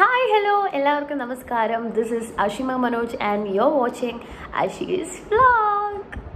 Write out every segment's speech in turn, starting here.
Hi hello എല്ലാവർക്കും നമസ്കാരം this is Ashima Manoj and you are watching Ashi's vlog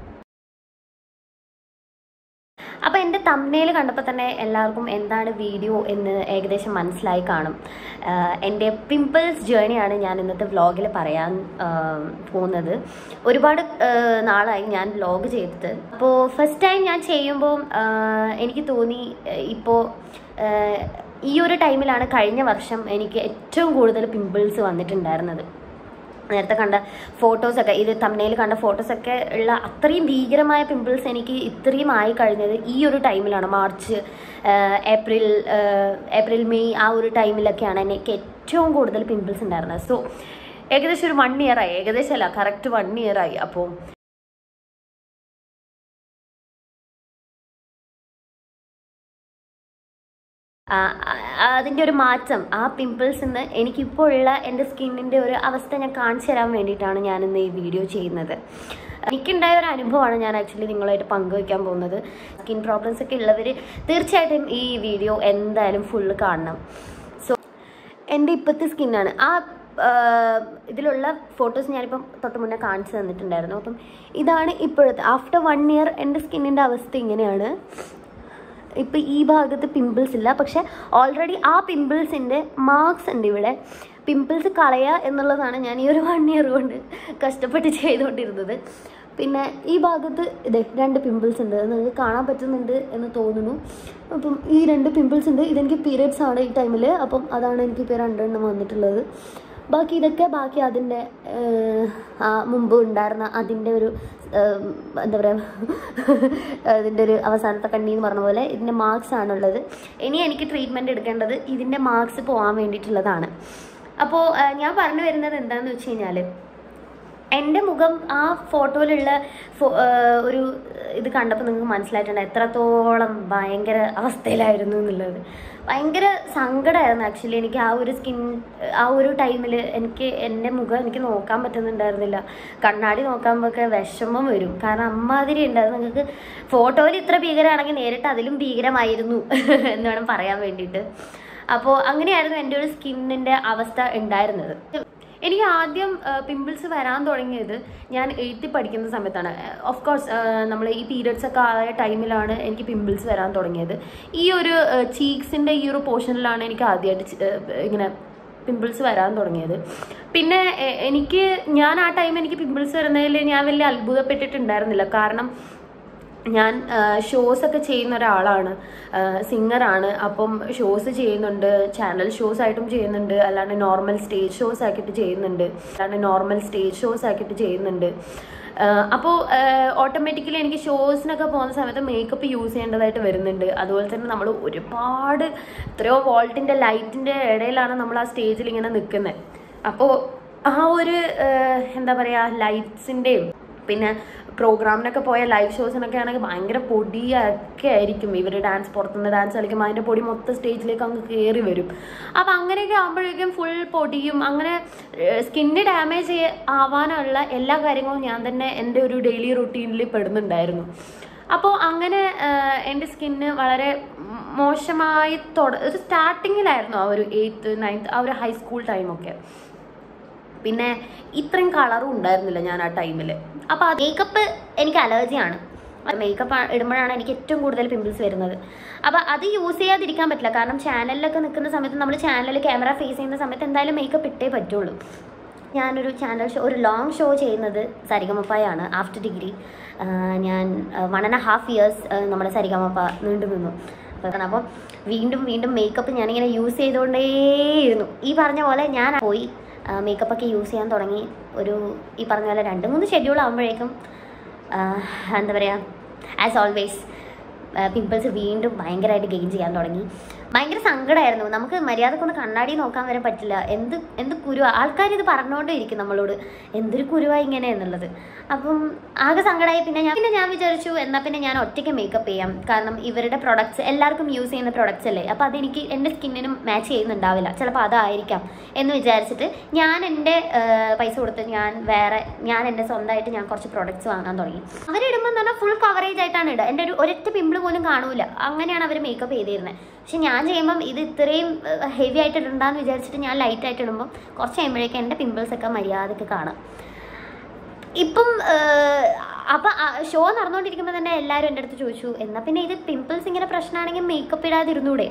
അപ്പോൾ എൻ്റെ തമ്മനയിൽ കണ്ടപ്പോൾ തന്നെ എല്ലാവർക്കും എന്താണ് വീഡിയോ എന്ന് ഏകദേശം മനസ്സിലായി കാണും ആഹ് എൻ്റെ പിമ്പിൾസ് ജേണിയാണ് ഞാൻ ഇന്നത്തെ വ്ലോഗിൽ പറയാൻ ആഹ് പോകുന്നത് ഒരുപാട് ആഹ് നാളായി ഞാൻ വ്ലോഗ് ചെയ്തിട്ട് അപ്പോൾ ഫസ്റ്റ് ടൈം ഞാൻ ചെയ്യുമ്പോൾ ആഹ് എനിക്ക് തോന്നി ഇപ്പോൾ ഈ ഒരു ടൈമിലാണ് കഴിഞ്ഞ വർഷം എനിക്ക് ഏറ്റവും കൂടുതൽ പിമ്പിൾസ് വന്നിട്ടുണ്ടായിരുന്നത് നേരത്തെ കണ്ട ഫോട്ടോസൊക്കെ ഇത് തമ്മനയിൽ കണ്ട ഫോട്ടോസൊക്കെ ഉള്ള അത്രയും ഭീകരമായ പിമ്പിൾസ് എനിക്ക് ഇത്രയും ആയി കഴിഞ്ഞത് ഈ ഒരു ടൈമിലാണ് March ah April ah April May ആ ഒരു ടൈമിലൊക്കെയാണ് എനിക്ക് ഏറ്റവും കൂടുതൽ പിമ്പിൾസ് ഉണ്ടായിരുന്നത് സോ ഏകദേശം ഒരു വൺ ഇയർ ആയി ഏകദേശം അല്ല കറക്റ്റ് വൺ ഇയർ ആയി അപ്പോൾ ആ, ആ, അതിൻ്റെ ഒരു മാറ്റം ആ പിമ്പിൾസ് നിന്ന് എനിക്കിപ്പോൾ ഉള്ള എൻ്റെ സ്കിന്നിൻ്റെ ഒരു അവസ്ഥ ഞാൻ കാണിച്ചു തരാൻ വേണ്ടിയിട്ടാണ് ഞാനിന്ന് ഈ വീഡിയോ ചെയ്യുന്നത് എനിക്കുണ്ടായ ഒരു അനുഭവമാണ് ഞാൻ ആക്ച്വലി നിങ്ങളായിട്ട് പങ്കുവയ്ക്കാൻ പോകുന്നത് സ്കിൻ പ്രോബ്ലംസ് ഒക്കെ ഉള്ളവർ തീർച്ചയായിട്ടും ഈ വീഡിയോ എന്തായാലും ഫുള്ള് കാണണം സോ എൻ്റെ ഇപ്പോഴത്തെ സ്കിന്നാണ് ആ ആ, ഇതിലുള്ള ഫോട്ടോസ് ഞാനിപ്പം തൊട്ട് മുന്നേ കാണിച്ചു തന്നിട്ടുണ്ടായിരുന്നു അപ്പം ഇതാണ് ഇപ്പോഴത്തെ ആഫ്റ്റർ വൺ ഇയർ എൻ്റെ സ്കിന്നിൻ്റെ അവസ്ഥ ഇങ്ങനെയാണ് ഇപ്പം ഈ ഭാഗത്ത് പിമ്പിൾസ് ഇല്ല പക്ഷെ ഓൾറെഡി ആ പിമ്പിൾസിൻ്റെ മാർക്സ് ഉണ്ട് ഇവിടെ പിമ്പിൾസ് കളയുക എന്നുള്ളതാണ് ഞാൻ ഈ ഒരു വൺ ഇയർ കൊണ്ട് കഷ്ടപ്പെട്ട് ചെയ്തുകൊണ്ടിരുന്നത് പിന്നെ ഈ ഭാഗത്ത് ഇതേ രണ്ട് പിമ്പിൾസ് ഉണ്ട് അത് നിങ്ങൾക്ക് കാണാൻ പറ്റുന്നുണ്ട് എന്ന് തോന്നുന്നു അപ്പം ഈ രണ്ട് പിമ്പിൾസ് ഉണ്ട് ഇതെനിക്ക് പീരിയഡ്സ് ആണ് ഈ ടൈമിൽ അപ്പം അതാണ് എനിക്ക് ഇപ്പോൾ രണ്ടെണ്ണം വന്നിട്ടുള്ളത് ബാക്കി ഇതൊക്കെ ബാക്കി അതിൻ്റെ ആ മുമ്പ് ഉണ്ടായിരുന്ന അതിൻ്റെ ഒരു ഏഹ്, എന്താ പറയുക അതിൻ്റെ ഒരു അവസാനത്തെ കണ്ണി എന്ന് പറഞ്ഞ പോലെ ഇതിൻ്റെ മാർക്സ് ആണുള്ളത് ഇനി എനിക്ക് ട്രീറ്റ്മെൻറ്റ് എടുക്കേണ്ടത് ഇതിൻ്റെ മാർക്സ് പോകാൻ വേണ്ടിയിട്ടുള്ളതാണ് അപ്പോൾ ഞാൻ പറഞ്ഞു വരുന്നത് എന്താണെന്ന് വെച്ച് കഴിഞ്ഞാൽ എൻ്റെ മുഖം ആ ഫോട്ടോയിലുള്ള ഫോ ഏഹ് ഒരു ഇത് കണ്ടപ്പോൾ നിങ്ങൾക്ക് മനസ്സിലായിട്ടുണ്ട് എത്രത്തോളം ഭയങ്കര അവസ്ഥയിലായിരുന്നു എന്നുള്ളത് ഭയങ്കര സങ്കടമായിരുന്നു ആക്ച്വലി എനിക്ക് ആ ഒരു സ്കിൻ ആ ഒരു ടൈമിൽ എനിക്ക് എൻ്റെ മുഖം എനിക്ക് നോക്കാൻ പറ്റുന്നുണ്ടായിരുന്നില്ല കണ്ണാടി നോക്കാമ്പോഴൊക്കെ വിഷമം വരും കാരണം അമ്മാതിരി ഉണ്ടായിരുന്നു നിങ്ങൾക്ക് ഫോട്ടോയിൽ ഇത്ര ഭീകരമാണെങ്കിൽ നേരിട്ട് അതിലും ഭീകരമായിരുന്നു എന്ന് വേണം പറയാൻ വേണ്ടിയിട്ട് അപ്പോൾ അങ്ങനെയായിരുന്നു എൻ്റെ ഒരു സ്കിന്നിൻ്റെ അവസ്ഥ ഉണ്ടായിരുന്നത് എനിക്ക് ആദ്യം പിമ്പിൾസ് വരാൻ തുടങ്ങിയത് ഞാൻ എയ്ത്തിൽ പഠിക്കുന്ന സമയത്താണ് ഓഫ് കോഴ്സ് നമ്മൾ ഈ പീരിയഡ്സ് ഒക്കെ ആയ ടൈമിലാണ് എനിക്ക് പിമ്പിൾസ് വരാൻ തുടങ്ങിയത് ഈ ഒരു ചീക്സിൻ്റെ ഈ ഒരു പോർഷനിലാണ് എനിക്ക് ആദ്യമായിട്ട് ചി- ഏഹ്, ഇങ്ങനെ പിമ്പിൾസ് വരാൻ തുടങ്ങിയത് പിന്നെ എ- എനിക്ക് ഞാൻ ആ ടൈം എനിക്ക് പിമ്പിൾസ് വരുന്നതിൽ ഞാൻ വലിയ അത്ഭുതപ്പെട്ടിട്ടുണ്ടായിരുന്നില്ല കാരണം ഞാൻ ഷോസ് ഒക്കെ ചെയ്യുന്ന ഒരാളാണ് സിംഗറാണ് അപ്പം ഷോസ് ചെയ്യുന്നുണ്ട് ചാനൽ ഷോസ് ആയിട്ടും ചെയ്യുന്നുണ്ട് അല്ലാണ്ട് നോർമൽ സ്റ്റേജ് ഷോസ് ആക്കിയിട്ട് ചെയ്യുന്നുണ്ട് അല്ലാണ്ട് നോർമൽ സ്റ്റേജ് ഷോസ് ആക്കിയിട്ട് ചെയ്യുന്നുണ്ട് അപ്പോൾ ഓട്ടോമാറ്റിക്കലി എനിക്ക് ഷോസിനൊക്കെ പോകുന്ന സമയത്ത് മേക്കപ്പ് യൂസ് ചെയ്യേണ്ടതായിട്ട് വരുന്നുണ്ട് അതുപോലെ തന്നെ നമ്മൾ ഒരുപാട് എത്രയോ വോൾട്ടിൻ്റെ ലൈറ്റിൻ്റെ ഇടയിലാണ് നമ്മൾ ആ സ്റ്റേജിൽ ഇങ്ങനെ നിൽക്കുന്നത് അപ്പോൾ ആ ഒരു ഏഹ്, എന്താ പറയുക ലൈറ്റ്സിൻ്റെയും പിന്നെ പ്രോഗ്രാമിനൊക്കെ പോയ ലൈവ് ഷോസിനൊക്കെ ആണെങ്കിൽ ഭയങ്കര പൊടിയൊക്കെ ആയിരിക്കും ഇവർ ഡാൻസ് പുറത്തുനിന്ന് ഡാൻസ് കളിക്കുമ്പോൾ അതിൻ്റെ പൊടി മൊത്തം സ്റ്റേജിലേക്ക് അങ്ങ് കയറി വരും അപ്പം അങ്ങനെയൊക്കെ ആകുമ്പോഴേക്കും ഫുൾ പൊടിയും അങ്ങനെ സ്കിന്ന് ഡാമേജ് ആവാനുള്ള എല്ലാ കാര്യങ്ങളും ഞാൻ തന്നെ എൻ്റെ ഒരു ഡെയിലി റുട്ടീനിൽ പെടുന്നുണ്ടായിരുന്നു അപ്പോൾ അങ്ങനെ ആഹ്, എൻ്റെ സ്കിന്ന് വളരെ മോശമായി തുട ഒരു സ്റ്റാർട്ടിങ്ങിലായിരുന്നു ആ ഒരു എയ്ത്ത് നയൻത്ത് ആ ഒരു ഹൈസ്കൂൾ ടൈമൊക്കെ പിന്നെ ഇത്രയും കളറും ഉണ്ടായിരുന്നില്ല ഞാൻ ആ ടൈമിൽ അപ്പോൾ മേക്കപ്പ് എനിക്ക് അലർജിയാണ് മേക്കപ്പ് ഇടുമ്പോഴാണ് എനിക്ക് ഏറ്റവും കൂടുതൽ പിമ്പിൾസ് വരുന്നത് അപ്പോൾ അത് യൂസ് ചെയ്യാതിരിക്കാൻ പറ്റില്ല കാരണം ചാനലിലൊക്കെ നിൽക്കുന്ന സമയത്ത് നമ്മൾ ചാനലിൽ ക്യാമറ ഫേസ് ചെയ്യുന്ന സമയത്ത് എന്തായാലും മേക്കപ്പ് ഇട്ടേ പറ്റുള്ളൂ ഞാനൊരു ചാനൽ ഷോ ഒരു ലോങ് ഷോ ചെയ്യുന്നത് സരിഗമപ്പയാണ് ആഫ്റ്റർ ഡിഗ്രി ഞാൻ വൺ ആൻഡ് ഹാഫ് ഇയേഴ്സ് നമ്മുടെ സരിഗമപ്പ നീണ്ടു നിന്നു അപ്പോൾ വീണ്ടും വീണ്ടും മേക്കപ്പ് ഞാനിങ്ങനെ യൂസ് ചെയ്തുകൊണ്ടേയിരുന്നു ഈ പറഞ്ഞ പോലെ ഞാൻ പോയി മേക്കപ്പ് ഒക്കെ യൂസ് ചെയ്യാൻ തുടങ്ങി ഒരു ഈ പറഞ്ഞ പോലെ രണ്ട് മൂന്ന് ഷെഡ്യൂൾ ആകുമ്പോഴേക്കും എന്താ പറയുക ആസ് ഓൾവേസ് പിമ്പിൾസ് വീണ്ടും ഭയങ്കരമായിട്ട് ഗെയിൻ ചെയ്യാൻ തുടങ്ങി ഭയങ്കര സങ്കടമായിരുന്നു നമുക്ക് മര്യാദക്കൊന്ന് കണ്ണാടി നോക്കാൻ വരെ പറ്റില്ല എന്ത് എന്ത് കുരുവാ ആൾക്കാർ ഇത് പറഞ്ഞുകൊണ്ടേ ഇരിക്കും നമ്മളോട് എന്തൊരു കുരുവാ ഇങ്ങനെ എന്നുള്ളത് അപ്പം ആകെ സങ്കടമായി പിന്നെ ഞാൻ പിന്നെ ഞാൻ വിചാരിച്ചു എന്നാൽ പിന്നെ ഞാൻ ഒറ്റയ്ക്ക് മേക്കപ്പ് ചെയ്യാം കാരണം ഇവരുടെ പ്രൊഡക്ട്സ് എല്ലാവർക്കും യൂസ് ചെയ്യുന്ന പ്രൊഡക്ട്സ് അല്ലേ അപ്പോൾ അതെനിക്ക് എൻ്റെ സ്കിന്നിനും മാച്ച് ചെയ്യുന്നുണ്ടാവില്ല ചിലപ്പോൾ അതായിരിക്കാം എന്ന് വിചാരിച്ചിട്ട് ഞാൻ എൻ്റെ പൈസ കൊടുത്ത് ഞാൻ വേറെ ഞാൻ എൻ്റെ സ്വന്തമായിട്ട് ഞാൻ കുറച്ച് പ്രൊഡക്ട്സ് വാങ്ങാൻ തുടങ്ങി അവരിടുമ്പോൾ എന്ന് പറഞ്ഞാൽ ഫുൾ കവറേജ് ആയിട്ടാണ് ഇടുക എൻ്റെ ഒരു ഒരൊറ്റ പിമ്പിൾ പോലും കാണൂല അങ്ങനെയാണ് അവർ മേക്കപ്പ് ചെയ്തിരുന്നത് പക്ഷെ ഞാൻ ചെയ്യുമ്പം ഇത് ഇത്രയും ഹെവി ആയിട്ട് ഇടണ്ടെന്ന് വിചാരിച്ചിട്ട് ഞാൻ ലൈറ്റ് ആയിട്ട് ഇടുമ്പം കുറച്ച് കഴിയുമ്പോഴേക്കും എൻ്റെ പിമ്പിൾസ് ഒക്കെ മര്യാദക്ക് കാണാം ഇപ്പം ഏഹ്, അപ്പൊ ഷോ നടന്നുകൊണ്ടിരിക്കുമ്പോൾ തന്നെ എല്ലാവരും എൻ്റെ അടുത്ത് ചോദിച്ചു എന്നാൽ പിന്നെ ഇത് പിമ്പിൾസ് ഇങ്ങനെ പ്രശ്നമാണെങ്കിൽ മേക്കപ്പ് ഇടാതിരുന്നൂടെ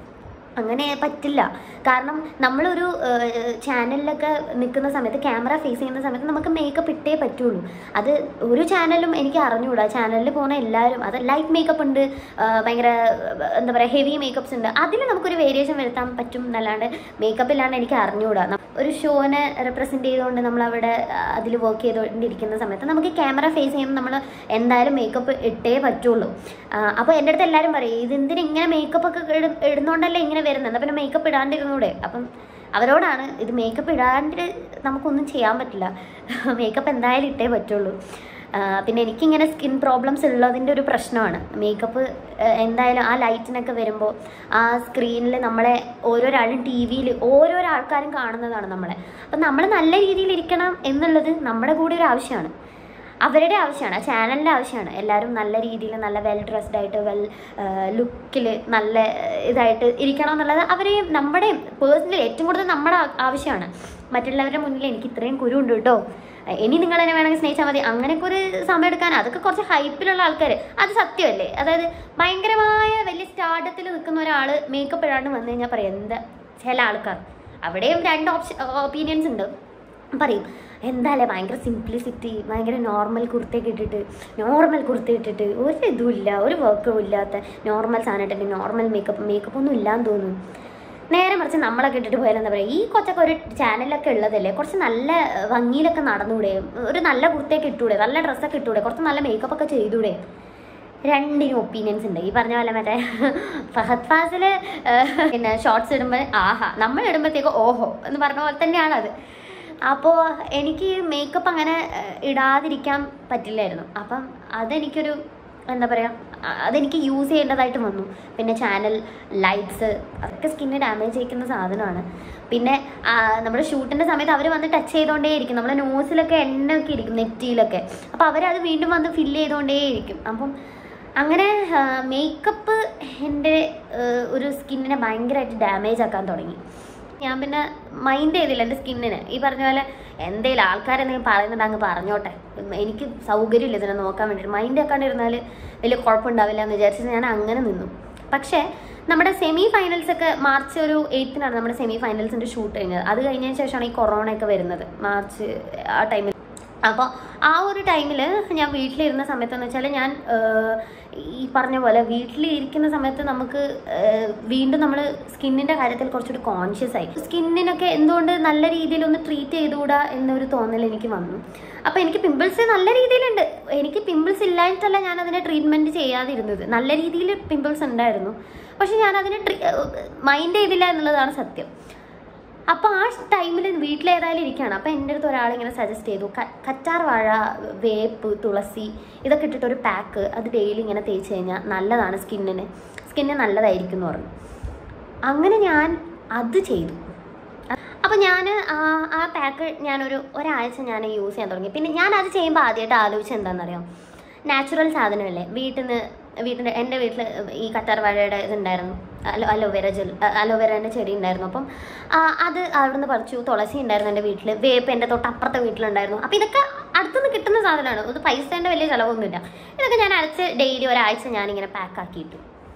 അങ്ങനെ പറ്റില്ല കാരണം നമ്മളൊരു ചാനലിലൊക്കെ നിൽക്കുന്ന സമയത്ത് ക്യാമറ ഫേസ് ചെയ്യുന്ന സമയത്ത് നമുക്ക് മേക്കപ്പ് ഇട്ടേ പറ്റുള്ളൂ അത് ഒരു ചാനലും എനിക്ക് അറിഞ്ഞുകൂടാ ചാനലിൽ പോകുന്ന എല്ലാവരും അത് ലൈറ്റ് മേക്കപ്പ് ഉണ്ട് ആ, ഭയങ്കര ആ, എന്താ പറയുക ഹെവി മേക്കപ്പ്സ് ഉണ്ട് അതിൽ നമുക്കൊരു വേരിയേഷൻ വരുത്താൻ പറ്റും എന്നല്ലാണ്ട് മേക്കപ്പ് ഇല്ലാണ്ട് എനിക്ക് അറിഞ്ഞുകൂടാ ന- ഒരു ഷോനെ റെപ്രസെൻറ്റ് ചെയ്തുകൊണ്ട് നമ്മൾ അവിടെ അതിൽ വർക്ക് ചെയ്തുകൊണ്ടിരിക്കുന്ന സമയത്ത് നമുക്ക് ക്യാമറ ഫേസ് ചെയ്യുമ്പോൾ നമ്മൾ എന്തായാലും മേക്കപ്പ് ഇട്ടേ പറ്റുള്ളൂ അപ്പോൾ എൻ്റെ അടുത്ത് എല്ലാവരും പറയും ഇതെന്തിന് ഇങ്ങനെ മേക്കപ്പ് ഒക്കെ ഇട- ഇടുന്നോണ്ടല്ലേ ഇങ്ങനെ വരുന്നത് എന്നാൽ പിന്നെ മേക്കപ്പ് ഇടാണ്ടിരുന്നൂടെ അപ്പം അവരോടാണ് ഇത് മേക്കപ്പ് ഇടാണ്ട് നമുക്കൊന്നും ചെയ്യാൻ പറ്റില്ല മേക്കപ്പ് എന്തായാലും ഇട്ടേ പറ്റുള്ളൂ ആ, പിന്നെ എനിക്കിങ്ങനെ സ്കിൻ പ്രോബ്ലംസ് ഉള്ളതിൻ്റെ ഒരു പ്രശ്നമാണ് മേക്കപ്പ് എന്തായാലും ആ ലൈറ്റിനൊക്കെ വരുമ്പോൾ ആ സ്ക്രീനിൽ നമ്മളെ ഓരോരാളും ടി വിയിൽ ഓരോരോ ആൾക്കാരും കാണുന്നതാണ് നമ്മളെ അപ്പം നമ്മൾ നല്ല രീതിയിൽ ഇരിക്കണം എന്നുള്ളത് നമ്മുടെ കൂടെ ഒരു ആവശ്യമാണ് അവരുടെ ആവശ്യമാണ് ആ ചാനലിൻ്റെ ആവശ്യമാണ് എല്ലാവരും നല്ല രീതിയിൽ നല്ല വെൽ ഡ്രസ്ഡ് ആയിട്ട് വെൽ ലുക്കിൽ നല്ല ഇതായിട്ട് ഇരിക്കണം എന്നുള്ളത് അവരെയും നമ്മുടെയും പേഴ്സണലി ഏറ്റവും കൂടുതൽ നമ്മുടെ ആ- ആവശ്യമാണ് മറ്റുള്ളവരുടെ മുന്നിൽ എനിക്ക് ഇത്രയും കുരു ഉണ്ട് കേട്ടോ ഇനി നിങ്ങൾ എന്നെ വേണമെങ്കിൽ സ്നേഹിച്ചാൽ മതി അങ്ങനെയൊക്കെ ഒരു സമയം എടുക്കാൻ അതൊക്കെ കുറച്ച് ഹൈപ്പിലുള്ള ആൾക്കാർ അത് സത്യമല്ലേ അതായത് ഭയങ്കരമായ വലിയ സ്റ്റാർഡത്തിൽ നിൽക്കുന്ന ഒരാൾ മേക്കപ്പ് ഇടാണ്ട് വന്നു കഴിഞ്ഞാൽ പറയും എന്താ ചില ആൾക്കാർ അവിടെയും രണ്ട് ഓപ്ഷൻ ഒപ്പീനിയൻസ് ഉണ്ട് പറയും എന്തായാലും ഭയങ്കര സിംപ്ലിസിറ്റി ഭയങ്കര നോർമൽ കുർത്തയൊക്കെ ഇട്ടിട്ട് നോർമൽ കുർത്ത ഇട്ടിട്ട് ഒരു ഇതുമില്ല ഒരു വർക്കും ഇല്ലാത്ത നോർമൽ സാധനം ഇട്ടിട്ട് നോർമൽ മേക്കപ്പ് മേക്കപ്പ് ഒന്നും ഇല്ലാന്ന് തോന്നുന്നു നേരെ മറിച്ച് നമ്മളൊക്കെ ഇട്ടിട്ട് പോയാൽ എന്താ പറയുക ഈ കൊച്ചൊക്കെ ഒരു ചാനലിലൊക്കെ ഉള്ളതല്ലേ കുറച്ച് നല്ല ഏഹ്, ഭംഗിയിലൊക്കെ നടന്നൂടെ ഒരു നല്ല കുർത്തയൊക്കെ ഇട്ടൂടെ നല്ല ഡ്രസ്സൊക്കെ ഇട്ടൂടെ കുറച്ച് നല്ല മേക്കപ്പ് ഒക്കെ ചെയ്തൂടെ രണ്ടിനും ഒപ്പീനിയൻസ് ഉണ്ട് ഈ പറഞ്ഞ പോലെ മറ്റേ ഫഹദ് ഫാസിൽ പിന്നെ ഷോർട്സ് ഇടുമ്പോൾ ആഹാ നമ്മൾ ഇടുമ്പോഴത്തേക്ക് ഓഹോ എന്ന് പറഞ്ഞ പോലെ തന്നെയാണ് അത് അപ്പോൾ എനിക്ക് മേക്കപ്പ് അങ്ങനെ ഏഹ്, ഇടാതിരിക്കാൻ പറ്റില്ലായിരുന്നു അപ്പം അതെനിക്കൊരു എന്താ പറയുക അതെനിക്ക് യൂസ് ചെയ്യേണ്ടതായിട്ട് വന്നു പിന്നെ ചാനൽ ലൈറ്റ്സ് അതൊക്കെ സ്കിന്നെ ഡാമേജ് ചെയ്യിക്കുന്ന സാധനമാണ് പിന്നെ ആ, നമ്മുടെ ഷൂട്ടിൻ്റെ സമയത്ത് അവർ വന്ന് ടച്ച് ചെയ്തുകൊണ്ടേ ഇരിക്കും നമ്മുടെ നോസിലൊക്കെ എണ്ണയൊക്കെ ഇരിക്കും നെറ്റിയിലൊക്കെ അപ്പോൾ അവരത് വീണ്ടും വന്ന് ഫില്ല് ചെയ്തുകൊണ്ടേ ഇരിക്കും അപ്പം അങ്ങനെ മേക്കപ്പ് എൻ്റെ ഏഹ്, ഒരു സ്കിന്നിനെ ഭയങ്കരമായിട്ട് ഡാമേജ് ആക്കാൻ തുടങ്ങി ഞാൻ പിന്നെ മൈൻഡ് ചെയ്തില്ല എൻ്റെ സ്കിന്നിന് ഈ പറഞ്ഞ പോലെ എന്തേലും ആൾക്കാരെന്തെങ്കിലും പറയുന്നുണ്ട് അങ്ങ് പറഞ്ഞോട്ടെ ഉം, എനിക്ക് സൗകര്യമില്ല ഇതിനെ നോക്കാൻ വേണ്ടിയിട്ട് മൈൻഡ് ആക്കാണ്ടിരുന്നാൽ വലിയ കുഴപ്പമുണ്ടാവില്ല എന്ന് വിചാരിച്ചിട്ട് ഞാൻ അങ്ങനെ നിന്നു പക്ഷേ നമ്മുടെ സെമി ഫൈനൽസ് ഒക്കെ മാർച്ച് ഒരു എയ്ത്തിനാണ് നമ്മുടെ സെമി ഫൈനൽസിൻ്റെ ഷൂട്ട് കഴിഞ്ഞത് അത് കഴിഞ്ഞതിന് ശേഷമാണ് ഈ കൊറോണ ഒക്കെ വരുന്നത് മാർച്ച് ആ ടൈമിൽ അപ്പോൾ ആ ഒരു ടൈമിൽ ഞാൻ വീട്ടിലിരുന്ന സമയത്തെന്ന് വെച്ചാൽ ഞാൻ ഏഹ്, ഈ പറഞ്ഞ പോലെ വീട്ടിൽ ഇരിക്കുന്ന സമയത്ത് നമുക്ക് ഏഹ്, വീണ്ടും നമ്മൾ സ്കിന്നിൻ്റെ കാര്യത്തിൽ കുറച്ചുകൂടി കോൺഷ്യസ് ആയി സ്കിന്നിനൊക്കെ എന്തുകൊണ്ട് നല്ല രീതിയിൽ ഒന്ന് ട്രീറ്റ് ചെയ്തുകൂടാ എന്നൊരു തോന്നൽ എനിക്ക് വന്നു അപ്പോൾ എനിക്ക് പിമ്പിൾസ് നല്ല രീതിയിലുണ്ട് എനിക്ക് പിമ്പിൾസ് ഇല്ലായിട്ടല്ല ഞാൻ അതിനെ ട്രീറ്റ്മെൻറ്റ് ചെയ്യാതിരുന്നത് നല്ല രീതിയിൽ പിമ്പിൾസ് ഉണ്ടായിരുന്നു പക്ഷെ ഞാൻ അതിനെ മൈൻഡ് ചെയ്തില്ല എന്നുള്ളതാണ് സത്യം അപ്പോൾ ആ ടൈമിൽ വീട്ടിലേതായാലും ഇരിക്കുകയാണ് അപ്പോൾ എൻ്റെ അടുത്ത് ഒരാളിങ്ങനെ സജസ്റ്റ് ചെയ്തു ക- കറ്റാർ വാഴ വേപ്പ് തുളസി ഇതൊക്കെ ഇട്ടിട്ട് ഒരു പാക്ക് അത് ഡെയിലി ഇങ്ങനെ തേച്ച് കഴിഞ്ഞാൽ നല്ലതാണ് സ്കിന്നിന് സ്കിന്നിന് നല്ലതായിരിക്കും എന്ന് പറഞ്ഞു അങ്ങനെ ഞാൻ അത് ചെയ്തു അപ്പോൾ ഞാൻ ആ പാക്ക് ഞാനൊരു ഒരാഴ്ച ഞാൻ യൂസ് ചെയ്യാൻ തുടങ്ങി പിന്നെ ഞാൻ അത് ചെയ്യുമ്പോൾ ആദ്യമായിട്ട് ആലോചിച്ചത് എന്താണെന്നറിയാം നാച്ചുറൽ സാധനമല്ലേ വീട്ടിൽ നിന്ന് വീട്ടിൻ്റെ എൻ്റെ വീട്ടിൽ ഈ കറ്റാർ വാഴയുടെ ഇതുണ്ടായിരുന്നു അലോ അലോവേര ജെൽ അലോവേരേൻ്റെ ചെടി ഉണ്ടായിരുന്നു അപ്പം ആ, അത് അവിടുന്ന് പറിച്ചു തുളസി ഉണ്ടായിരുന്നു എൻ്റെ വീട്ടിൽ വേപ്പ് എൻ്റെ തൊട്ടപ്പുറത്തെ വീട്ടിലുണ്ടായിരുന്നു അപ്പോൾ ഇതൊക്കെ അടുത്തുനിന്ന് കിട്ടുന്ന സാധനമാണ് ഇത് പൈസേൻ്റെ വലിയ ചിലവൊന്നുമില്ല ഇതൊക്കെ ഞാൻ അരച്ച് ഡെയിലി ഒരാഴ്ച ഞാനിങ്ങനെ പാക്ക് ആക്കിയിട്ടു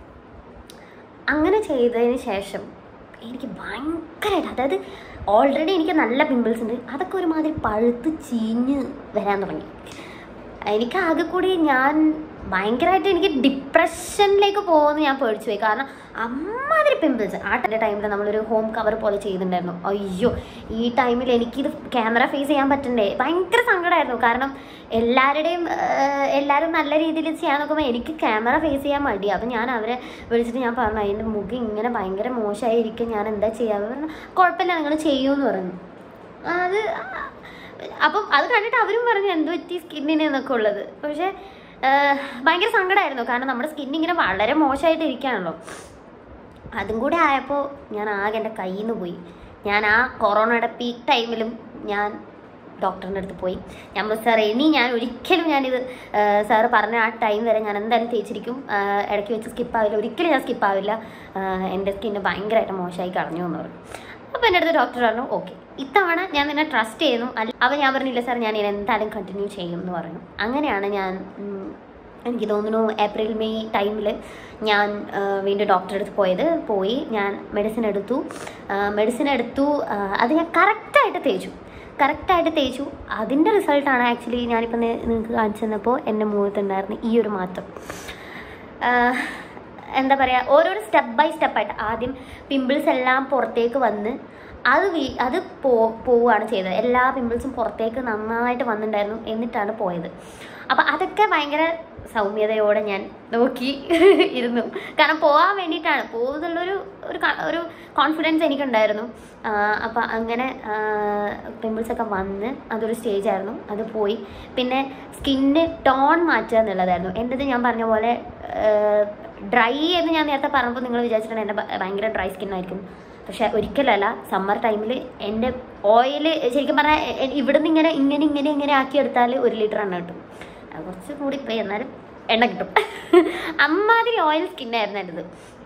അങ്ങനെ ചെയ്തതിന് ശേഷം എനിക്ക് ഭയങ്കരമായിട്ട് അതായത് ഓൾറെഡി എനിക്ക് നല്ല പിമ്പിൾസ് ഉണ്ട് അതൊക്കെ ഒരുമാതിരി പഴുത്ത് ചീഞ്ഞ് വരാൻ തുടങ്ങി എനിക്ക് ആകെ കൂടി ഞാൻ ഭയങ്കരമായിട്ട് എനിക്ക് ഡിപ്രഷനിലേക്ക് പോകുമെന്ന് ഞാൻ പേടിച്ചു പോയി കാരണം അമ്മാതിരി പിമ്പിൾസ് ആ ടൈമിൽ നമ്മളൊരു ഹോം കവർ പോലെ ചെയ്തിട്ടുണ്ടായിരുന്നു അയ്യോ ഈ ടൈമിൽ എനിക്കിത് ക്യാമറ ഫേസ് ചെയ്യാൻ പറ്റണ്ടേ ഭയങ്കര സങ്കടമായിരുന്നു കാരണം എല്ലാവരുടെയും ഏഹ്, എല്ലാവരും നല്ല രീതിയിൽ ചെയ്യാൻ നോക്കുമ്പോൾ എനിക്ക് ക്യാമറ ഫേസ് ചെയ്യാൻ മടി അപ്പം ഞാൻ അവരെ വിളിച്ചിട്ട് ഞാൻ പറഞ്ഞു അതിൻ്റെ മുഖം ഇങ്ങനെ ഭയങ്കര മോശമായിരിക്കും ഞാൻ എന്താ ചെയ്യുക അവർ പറഞ്ഞു കുഴപ്പമില്ല നിങ്ങൾ ചെയ്യുമെന്ന് പറഞ്ഞു അത് അപ്പം അത് കണ്ടിട്ട് അവരും പറഞ്ഞു എന്ത് പറ്റി സ്കിന്നിന് എന്നൊക്കെ ഉള്ളത് പക്ഷേ ആഹ്, ഭയങ്കര സങ്കടമായിരുന്നു കാരണം നമ്മുടെ സ്കിൻ ഇങ്ങനെ വളരെ മോശമായിട്ട് ഇരിക്കുകയാണല്ലോ അതും കൂടെ ആയപ്പോൾ ഞാൻ ആകെ എൻ്റെ കയ്യിൽ നിന്ന് പോയി ഞാൻ ആ കൊറോണയുടെ പീക്ക് ടൈമിലും ഞാൻ ഡോക്ടറിൻ്റെ അടുത്ത് പോയി ഞാൻ പറഞ്ഞു സാർ ഇനി ഞാൻ ഒരിക്കലും ഞാനിത് സാറ് പറഞ്ഞ ആ ടൈം വരെ ഞാൻ എന്തായാലും തേച്ചിരിക്കും ആ, ഇടയ്ക്ക് വെച്ച് സ്കിപ്പ് ആവില്ല ഒരിക്കലും ഞാൻ സ്കിപ്പ് ആവില്ല ആ, എൻ്റെ സ്കിന്ന് ഭയങ്കരമായിട്ട് മോശമായി കളഞ്ഞു എന്ന് പറഞ്ഞു അപ്പോൾ എൻ്റെ അടുത്ത് ഡോക്ടർ പറഞ്ഞു ഓക്കെ ഇത്തവണ ഞാൻ നിന്നെ ട്രസ്റ്റ് ചെയ്യുന്നു അല്ല അപ്പോൾ ഞാൻ പറഞ്ഞില്ല സാർ ഞാൻ ഇനി എന്തായാലും കണ്ടിന്യൂ ചെയ്യും എന്ന് പറഞ്ഞു അങ്ങനെയാണ് ഞാൻ ഉം, എനിക്ക് തോന്നുന്നു ഏപ്രിൽ മെയ് ടൈമിൽ ഞാൻ ആ, വീണ്ടും ഡോക്ടറെ അടുത്ത് പോയത് പോയി ഞാൻ മെഡിസിൻ എടുത്തു മെഡിസിൻ എടുത്തു ആ, അത് ഞാൻ കറക്റ്റായിട്ട് തേച്ചു കറക്റ്റായിട്ട് തേച്ചു അതിൻ്റെ റിസൾട്ടാണ് ആക്ച്വലി ഞാനിപ്പോൾ നിങ്ങൾക്ക് കാണിച്ചു തന്നപ്പോൾ എൻ്റെ മുഖത്തുണ്ടായിരുന്ന ഈ ഒരു മാറ്റം ആഹ് എന്താ പറയുക ഓരോരോ സ്റ്റെപ്പ് ബൈ സ്റ്റെപ്പായിട്ട് ആദ്യം പിമ്പിൾസ് എല്ലാം പുറത്തേക്ക് വന്ന് അത് വീ അത് പോ പോവുകയാണ് ചെയ്തത് എല്ലാ പിമ്പിൾസും പുറത്തേക്ക് നന്നായിട്ട് വന്നിട്ടുണ്ടായിരുന്നു എന്നിട്ടാണ് പോയത് അപ്പം അതൊക്കെ ഭയങ്കര സൗമ്യതയോടെ ഞാൻ നോക്കി ഇരുന്നു കാരണം പോകാൻ വേണ്ടിയിട്ടാണ് പോകുന്നുള്ളൊരു ഒരു ക- ഒരു കോൺഫിഡൻസ് എനിക്കുണ്ടായിരുന്നു അപ്പം അങ്ങനെ പിമ്പിൾസ് ഒക്കെ വന്ന് അതൊരു സ്റ്റേജ് ആയിരുന്നു അത് പോയി പിന്നെ സ്കിന്ന് ടോൺ മാറ്റുക എന്നുള്ളതായിരുന്നു എൻ്റെത് ഞാൻ പറഞ്ഞ പോലെ ഡ്രൈ എന്ന് ഞാൻ നേരത്തെ പറഞ്ഞപ്പോൾ നിങ്ങൾ വിചാരിച്ചിട്ടുണ്ട് എൻ്റെ ഭ- ഭയങ്കര ഡ്രൈ സ്കിന്നായിരിക്കും പക്ഷെ ഒരിക്കലല്ല സമ്മർ ടൈമിൽ എൻ്റെ ഓയിൽ ശരിക്കും പറഞ്ഞാൽ എ- എ- ഇവിടുന്ന് ഇങ്ങനെ ഇങ്ങനെ ഇങ്ങനെ ഇങ്ങനെ ആക്കി എടുത്താൽ ഒരു ലിറ്റർ എണ്ണ കിട്ടും അത് കുറച്ച് കൂടി പോയി എന്നാലും എണ്ണ കിട്ടും അമ്മാതിരി ഓയിൽ സ്കിന്നായിരുന്നു എൻ്റെത്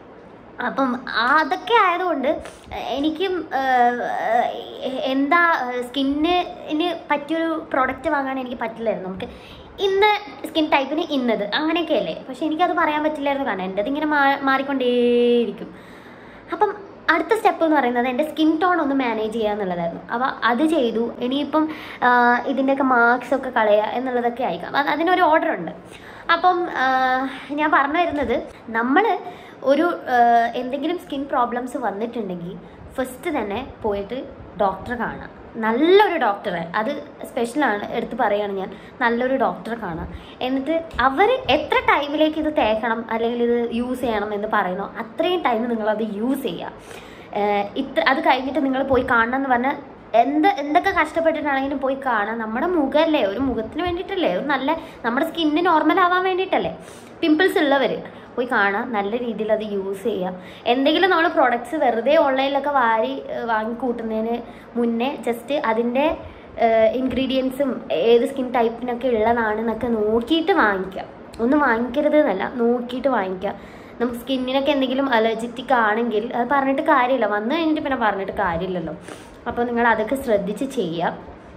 അപ്പം അതൊക്കെ ആയതുകൊണ്ട് എനിക്കും ഏഹ്, എന്താ സ്കിന്നിന് പറ്റിയൊരു പ്രൊഡക്റ്റ് വാങ്ങാൻ എനിക്ക് പറ്റില്ലായിരുന്നു നമുക്ക് ഇന്ന സ്കിൻ ടൈപ്പിന് ഇന്നത് അങ്ങനെയൊക്കെ അല്ലേ പക്ഷെ എനിക്കത് പറയാൻ പറ്റില്ലായിരുന്നു കാരണം എൻ്റെത് ഇങ്ങനെ മാ മാറിക്കൊണ്ടേയിരിക്കും അപ്പം അടുത്ത സ്റ്റെപ്പ് എന്ന് പറയുന്നത് എൻ്റെ സ്കിൻ ടോൺ ഒന്ന് മാനേജ് ചെയ്യുക എന്നുള്ളതായിരുന്നു അപ്പോൾ അത് ചെയ്തു ഇനിയിപ്പം ആഹ്, ഇതിൻ്റെയൊക്കെ മാർക്സ് ഒക്കെ കളയുക എന്നുള്ളതൊക്കെ ആയിരിക്കാം അത് അതിനൊരു ഓർഡർ ഉണ്ട് അപ്പം ആഹ്, ഞാൻ പറഞ്ഞു വരുന്നത് നമ്മൾ ഒരു ആഹ്, എന്തെങ്കിലും സ്കിൻ പ്രോബ്ലംസ് വന്നിട്ടുണ്ടെങ്കിൽ ഫസ്റ്റ് തന്നെ പോയിട്ട് ഡോക്ടറെ കാണാം നല്ലൊരു ഡോക്ടറെ അത് സ്പെഷ്യലാണ് എടുത്ത് പറയുകയാണ് ഞാൻ നല്ലൊരു ഡോക്ടറെ കാണാം എന്നിട്ട് അവർ എത്ര ടൈമിലേക്ക് ഇത് തേക്കണം അല്ലെങ്കിൽ ഇത് യൂസ് ചെയ്യണം എന്ന് പറയുന്നോ അത്രയും ടൈം നിങ്ങളത് യൂസ് ചെയ്യുക ഏഹ് ഇത്ര അത് കഴിഞ്ഞിട്ട് നിങ്ങൾ പോയി കാണണം എന്ന് പറഞ്ഞാൽ എന്ത് എന്തൊക്കെ കഷ്ടപ്പെട്ടിട്ടാണെങ്കിലും പോയി കാണാം നമ്മുടെ മുഖമല്ലേ ഒരു മുഖത്തിന് വേണ്ടിയിട്ടല്ലേ ഒരു നല്ല നമ്മുടെ സ്കിന്ന് നോർമൽ ആവാൻ വേണ്ടിയിട്ടല്ലേ പിമ്പിൾസ് ഉള്ളവർ പോയി കാണാം നല്ല രീതിയിൽ അത് യൂസ് ചെയ്യാം എന്തെങ്കിലും നമ്മൾ പ്രൊഡക്ട്സ് വെറുതെ ഓൺലൈനിലൊക്കെ വാരി ഏഹ് വാങ്ങി കൂട്ടുന്നതിന് മുന്നേ ജസ്റ്റ് അതിൻ്റെ ഇൻഗ്രീഡിയൻസും ഏത് സ്കിൻ ടൈപ്പിനൊക്കെ ഉള്ളതാണെന്നൊക്കെ നോക്കിയിട്ട് വാങ്ങിക്കാം ഒന്നും വാങ്ങിക്കരുത് എന്നല്ല നോക്കിയിട്ട് വാങ്ങിക്കാം നമുക്ക് സ്കിന്നിനൊക്കെ എന്തെങ്കിലും അലർജിറ്റിക് ആണെങ്കിൽ അത് പറഞ്ഞിട്ട് കാര്യമില്ല വന്നു കഴിഞ്ഞിട്ട് പിന്നെ പറഞ്ഞിട്ട് കാര്യമില്ലല്ലോ അപ്പോൾ നിങ്ങൾ അതൊക്കെ ശ്രദ്ധിച്ച് ചെയ്യാം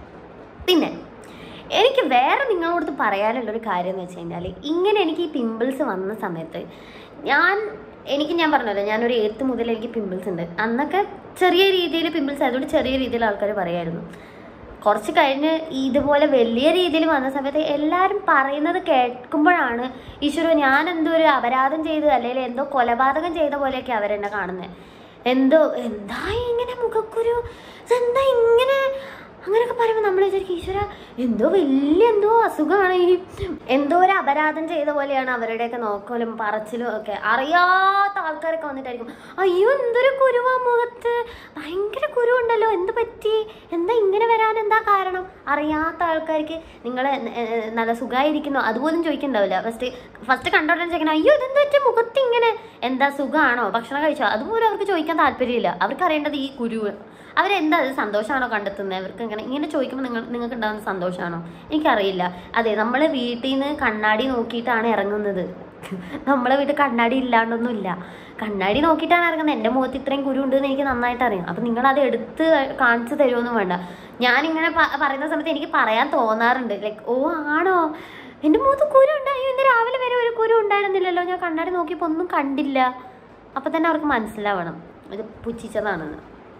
പിന്നെ എനിക്ക് വേറെ നിങ്ങളോട് പറയാനുള്ളൊരു കാര്യം എന്ന് വെച്ച് കഴിഞ്ഞാൽ ഇങ്ങനെ എനിക്ക് ഈ പിമ്പിൾസ് വന്ന സമയത്ത് ഞാൻ എനിക്ക് ഞാൻ പറഞ്ഞല്ലോ ഞാനൊരു എയ്ത്ത് മുതൽ എനിക്ക് പിമ്പിൾസ് ഉണ്ട് അന്നൊക്കെ ചെറിയ രീതിയിൽ പിമ്പിൾസ് ആയതുകൊണ്ട് ചെറിയ രീതിയിൽ ആൾക്കാർ പറയായിരുന്നു കുറച്ച് കഴിഞ്ഞ് ഇതുപോലെ വലിയ രീതിയിൽ വന്ന സമയത്ത് എല്ലാവരും പറയുന്നത് കേൾക്കുമ്പോഴാണ് ഈശ്വര ഞാൻ എന്തോ ഒരു അപരാധം ചെയ്ത് അല്ലെങ്കിൽ എന്തോ കൊലപാതകം ചെയ്ത പോലെയൊക്കെ അവരെന്നെ കാണുന്നത് എന്തോ എന്താ ഇങ്ങനെ മുഖക്കുരു ഇതെന്താ ഇങ്ങനെ അങ്ങനെയൊക്കെ പറയുമ്പോൾ നമ്മൾ വിചാരിക്കും ഈശ്വര എന്തോ വലിയ എന്തോ അസുഖമാണ് ഈ എന്തോ ഒരു അപരാധം ചെയ്ത പോലെയാണ് അവരുടെയൊക്കെ നോക്കലും പറച്ചിലും ഒക്കെ അറിയാത്ത ആൾക്കാരൊക്കെ വന്നിട്ടായിരിക്കും അയ്യോ എന്തൊരു കുരുവാ മുഖത്ത് ഭയങ്കര കുരുവുണ്ടല്ലോ എന്ത് പറ്റി എന്താ ഇങ്ങനെ വരാൻ എന്താ കാരണം അറിയാത്ത ആൾക്കാർക്ക് നിങ്ങൾ നല്ല സുഖമായിരിക്കുന്നു അതുപോലും ചോദിക്കുന്നുണ്ടാവില്ല ഫസ്റ്റ് ഫസ്റ്റ് കണ്ടോടനെ ചോദിക്കണം അയ്യോ ഇതെന്താ പറ്റിയ മുഖത്ത് ഇങ്ങനെ എന്താ സുഖമാണോ ഭക്ഷണം കഴിച്ചോ അതുപോലും അവർക്ക് ചോദിക്കാൻ താല്പര്യമില്ല അവർക്ക് അറിയേണ്ടത് ഈ കുരു അവരെന്താ അത് സന്തോഷമാണോ കണ്ടെത്തുന്നത് അവർക്ക് ഇങ്ങനെ ഇങ്ങനെ ചോദിക്കുമ്പോൾ നിങ്ങൾ നിങ്ങൾക്ക് ഉണ്ടാകുന്ന സന്തോഷമാണോ എനിക്കറിയില്ല അതെ നമ്മൾ വീട്ടിൽ നിന്ന് കണ്ണാടി നോക്കിയിട്ടാണ് ഇറങ്ങുന്നത് നമ്മളെ വീട്ടിൽ കണ്ണാടി ഇല്ലാണ്ടൊന്നുമില്ല കണ്ണാടി നോക്കിയിട്ടാണ് ഇറങ്ങുന്നത് എൻ്റെ മുഖത്ത് ഇത്രയും കുരു ഉണ്ടെന്ന് എനിക്ക് നന്നായിട്ട് അറിയാം അപ്പം നിങ്ങളത് എടുത്ത് കാണിച്ചു തരുമൊന്നും വേണ്ട ഞാനിങ്ങനെ പ- പറയുന്ന സമയത്ത് എനിക്ക് പറയാൻ തോന്നാറുണ്ട് ലൈക്ക് ഓ ആണോ എൻ്റെ മുഖത്ത് കുരു ഉണ്ടായോ ഇന്ന് രാവിലെ വരെ ഒരു കുരു ഉണ്ടായിരുന്നില്ലല്ലോ ഞാൻ കണ്ണാടി നോക്കിയപ്പോൾ ഒന്നും കണ്ടില്ല അപ്പം തന്നെ അവർക്ക് മനസ്സിലാവണം ഇത് പുച്ഛിച്ചതാണെന്ന്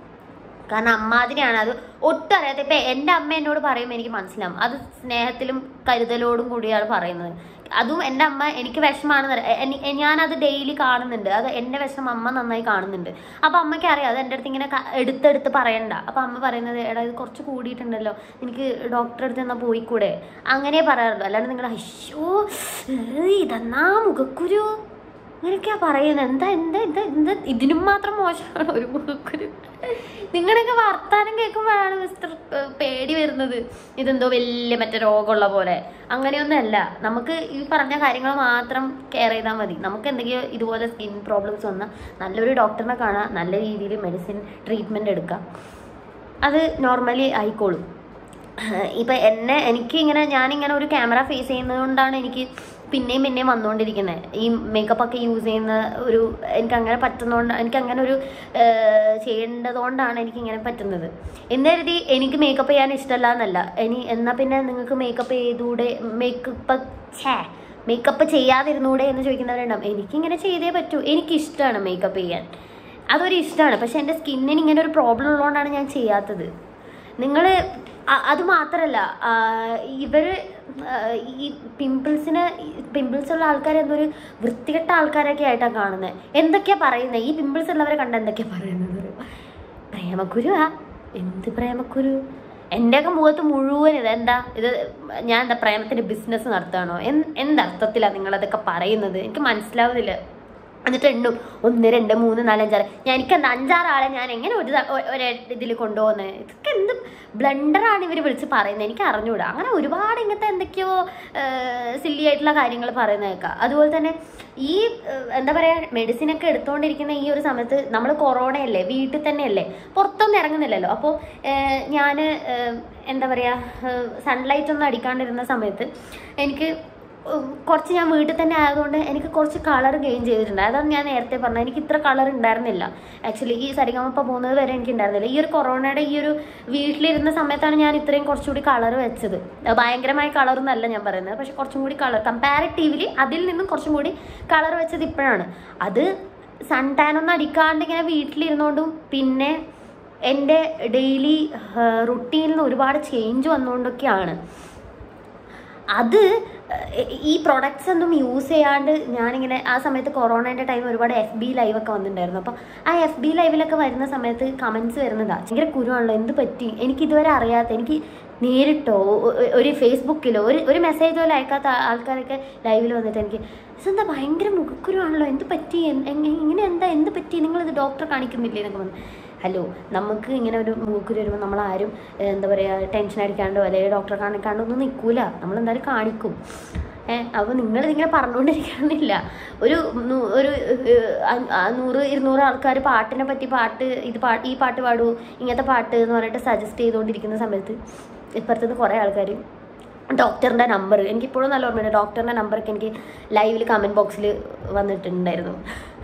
കാരണം അമ്മാതിരിയാണ് അത് ഒട്ടും അറിയാത്ത ഇപ്പം എൻ്റെ അമ്മ എന്നോട് പറയുമ്പോൾ എനിക്ക് മനസ്സിലാവും അത് സ്നേഹത്തിലും കരുതലോടും കൂടിയാണ് പറയുന്നത് അതും എൻ്റെ അമ്മ എനിക്ക് വിഷമാണെന്ന് അറിയാം. എ- എനി- ഞാനത് ഡെയിലി കാണുന്നുണ്ട് അത് എൻ്റെ വിഷമം അമ്മ നന്നായി കാണുന്നുണ്ട് അപ്പോൾ അമ്മയ്ക്ക് അറിയാം അത് എൻ്റെ അടുത്ത് ഇങ്ങനെ ക- എടുത്തെടുത്ത് പറയണ്ട അപ്പോൾ അമ്മ പറയുന്നത് എടാ ഇത് കുറച്ച് കൂടിയിട്ടുണ്ടല്ലോ എനിക്ക് ഡോക്ടറെ അടുത്ത് എന്നാൽ പോയിക്കൂടെ അങ്ങനെ പറയാറുള്ളൂ അല്ലാണ്ട് നിങ്ങൾ അയ്യോ ഏയ്, ഇതെന്നാ മുഖക്കുരു അങ്ങനെയൊക്കെയാ പറയുന്നത് എന്താ എന്താ എന്താ എന്താ ഇതിനും മാത്രം മോശമാണ് ഒരു മുഖക്കുരു നിങ്ങളുടെയൊക്കെ വർത്താനം കേൾക്കുമ്പോഴാണ് മിസ്റ്റർ ഏഹ്, പേടി വരുന്നത് ഇതെന്തോ വലിയ മറ്റേ രോഗമുള്ള പോലെ അങ്ങനെയൊന്നുമല്ല നമുക്ക് ഈ പറഞ്ഞ കാര്യങ്ങൾ മാത്രം കെയർ ചെയ്താൽ മതി നമുക്ക് എന്തെങ്കിലും ഇതുപോലെ സ്കിൻ പ്രോബ്ലംസ് വന്നാൽ നല്ലൊരു ഡോക്ടറിനെ കാണാം നല്ല രീതിയിൽ മെഡിസിൻ ട്രീറ്റ്മെൻറ്റ് എടുക്കാം അത് നോർമലി ആയിക്കോളും ഇപ്പം എന്നെ എനിക്ക് ഇങ്ങനെ ഞാനിങ്ങനെ ഒരു ക്യാമറ ഫേസ് ചെയ്യുന്നത് കൊണ്ടാണ് എനിക്ക് പിന്നെയും പിന്നെയും വന്നുകൊണ്ടിരിക്കുന്നത് ഈ മേക്കപ്പ് ഒക്കെ യൂസ് ചെയ്യുന്ന ഒരു എനിക്ക് അങ്ങനെ പറ്റുന്നതുകൊണ്ട് എനിക്ക് അങ്ങനെ ഒരു ഏഹ്, ചെയ്യേണ്ടതുകൊണ്ടാണ് എനിക്ക് ഇങ്ങനെ പറ്റുന്നത് എന്ന് കരുതി എനിക്ക് മേക്കപ്പ് ചെയ്യാൻ ഇഷ്ടമല്ല എന്നല്ല ഇനി എന്നാൽ പിന്നെ നിങ്ങൾക്ക് മേക്കപ്പ് ചെയ്തൂടെ മേക്കപ്പ് ഛേ മേക്കപ്പ് ചെയ്യാതിരുന്നൂടെ എന്ന് ചോദിക്കുന്നവരുണ്ടാവും എനിക്കിങ്ങനെ ചെയ്തേ പറ്റൂ എനിക്കിഷ്ടമാണ് മേക്കപ്പ് ചെയ്യാൻ അതൊരു ഇഷ്ടമാണ് പക്ഷെ എൻ്റെ സ്കിന്നിന് ഇങ്ങനെ ഒരു പ്രോബ്ലം ഉള്ളതുകൊണ്ടാണ് ഞാൻ ചെയ്യാത്തത് നിങ്ങൾ അത് മാത്രമല്ല ഇവർ ഈ പിമ്പിൾസിന് പിമ്പിൾസ് ഉള്ള ആൾക്കാർ എന്തൊരു വൃത്തികെട്ട ആൾക്കാരൊക്കെ ആയിട്ടാണ് കാണുന്നത് എന്തൊക്കെയാ പറയുന്നത് ഈ പിമ്പിൾസ് ഉള്ളവരെ കണ്ട എന്തൊക്കെയാ പറയുന്നത് പ്രേമക്കുരുവാ എന്ത് പ്രേമക്കുരു എൻ്റെയൊക്കെ മുഖത്ത് മുഴുവൻ ഇത് എന്താ ഇത് ഞാൻ എന്താ പ്രേമത്തിൻ്റെ ബിസിനസ് നടത്തുകയാണോ എന്ത് എന്തർത്ഥത്തിലാണ് നിങ്ങളതൊക്കെ പറയുന്നത് എനിക്ക് മനസ്സിലാവുന്നില്ല എന്നിട്ട് എണ്ണും ഒന്ന് രണ്ട് മൂന്ന് നാല് അഞ്ചാറ് ഞാൻ എനിക്ക് എന്താ അഞ്ചാറ് ആളെ ഞാൻ എങ്ങനെ ഒരു ത- ഒ- ഒരു ഇതിൽ കൊണ്ടുപോകുന്നത് ഇതൊക്കെ എന്ത് ബ്ലണ്ടറാണ് ഇവർ വിളിച്ച് പറയുന്നത് എനിക്ക് അറിഞ്ഞൂടാ അങ്ങനെ ഒരുപാട് ഇങ്ങനത്തെ എന്തൊക്കെയോ സില്ലി ആയിട്ടുള്ള കാര്യങ്ങൾ പറയുന്നത് കേൾക്കാം അതുപോലെ തന്നെ ഈ ഏഹ്, എന്താ പറയുക മെഡിസിനൊക്കെ എടുത്തുകൊണ്ടിരിക്കുന്ന ഈ ഒരു സമയത്ത് നമ്മൾ കൊറോണയല്ലേ വീട്ടിൽ തന്നെയല്ലേ പുറത്തൊന്നും ഇറങ്ങുന്നില്ലല്ലോ അപ്പോൾ ഞാൻ എന്താ പറയുക സൺലൈറ്റ് ഒന്നും അടിക്കാണ്ടിരുന്ന സമയത്ത് എനിക്ക് ഉം, കുറച്ച് ഞാൻ വീട്ടിൽ തന്നെ ആയതുകൊണ്ട് എനിക്ക് കുറച്ച് കളർ ഗെയിൻ ചെയ്തിട്ടുണ്ട് അതാണ് ഞാൻ നേരത്തെ പറഞ്ഞത് എനിക്ക് ഇത്ര കളർ ഉണ്ടായിരുന്നില്ല ആക്ച്വലി ഈ സരിഗമപ്പ പോകുന്നത് വരെ എനിക്ക് ഉണ്ടായിരുന്നില്ല ഈ ഒരു കൊറോണയുടെ ഈ ഒരു വീട്ടിലിരുന്ന സമയത്താണ് ഞാൻ ഇത്രയും കുറച്ചുകൂടി കളർ വെച്ചത് അത് ഭയങ്കരമായ കളറൊന്നല്ല ഞാൻ പറയുന്നത് പക്ഷെ കുറച്ചും കൂടി കളർ കമ്പാരിറ്റീവ്ലി അതിൽ നിന്നും കുറച്ചും കൂടി കളർ വെച്ചത് ഇപ്പോഴാണ് അത് സൺ ടാൻ ഒന്നും അടിക്കാണ്ട് ഇങ്ങനെ വീട്ടിലിരുന്നുകൊണ്ടും പിന്നെ എൻ്റെ ഡെയിലി റുട്ടീനിൽ നിന്ന് ഒരുപാട് ചേഞ്ച് വന്നുകൊണ്ടൊക്കെയാണ് അത് ഏഹ്, ഈ പ്രൊഡക്ട്സ് ഒന്നും യൂസ് ചെയ്യാണ്ട് ഞാനിങ്ങനെ ആ സമയത്ത് കൊറോണേൻ്റെ ടൈം ഒരുപാട് എഫ് ബി ലൈവ് ഒക്കെ വന്നിട്ടുണ്ടായിരുന്നു അപ്പം ആ എഫ് ബി ലൈവിലൊക്കെ വരുന്ന സമയത്ത് കമൻസ് വരുന്നതാ ഭയങ്കര കുരുവാണല്ലോ എന്ത് പറ്റി എനിക്ക് ഇതുവരെ അറിയാത്ത എനിക്ക് നേരിട്ടോ ഒ- ഒ- ഒരു ഫേസ്ബുക്കിലോ ഒരു ഒരു മെസ്സേജ് പോലും അയക്കാത്ത ആ- ആൾക്കാരൊക്കെ ലൈവിൽ വന്നിട്ട് എനിക്ക് ഇതെന്താ ഭയങ്കര മുഖക്കുരുവാണല്ലോ എന്ത് പറ്റി എൻ- എങ്ങ- ഇങ്ങനെ എന്താ എന്ത് പറ്റി നിങ്ങളിത് ഡോക്ടറെ കാണിക്കുന്നില്ലേ എന്നൊക്കെ പറഞ്ഞു ഹലോ നമുക്ക് ഇങ്ങനെ ഒരു മൂക്കുരു വരുമ്പോൾ നമ്മളാരും ഏഹ്, എന്താ പറയുക ടെൻഷൻ അടിക്കാണ്ടോ അല്ലെങ്കിൽ ഡോക്ടറെ കാണിക്കാണ്ടോ ഒന്നും നിൽക്കൂല നമ്മളെന്തായാലും കാണിക്കും ഏഹ് അപ്പോൾ നിങ്ങളിതിങ്ങനെ പറഞ്ഞുകൊണ്ടിരിക്കണമെന്നില്ല ഒരു നൂ- ഒരു ഏഹ്, അ- ആ നൂറ് ഇരുന്നൂറ് ആൾക്കാർ പാട്ടിനെ പറ്റി പാട്ട് ഇത് പാട്ട് ഈ പാട്ട് പാടൂ ഇങ്ങനത്തെ പാട്ട് എന്ന് പറഞ്ഞിട്ട് സജസ്റ്റ് ചെയ്തുകൊണ്ടിരിക്കുന്ന സമയത്ത് ഇപ്പുറത്തുനിന്ന് കുറേ ആൾക്കാർ ഡോക്ടറിൻ്റെ നമ്പർ എനിക്കിപ്പോഴും നല്ല ഓർമ്മയുണ്ട് ഡോക്ടറിൻ്റെ നമ്പറൊക്കെ എനിക്ക് ലൈവിൽ കമൻറ്റ് ബോക്സിൽ വന്നിട്ടുണ്ടായിരുന്നു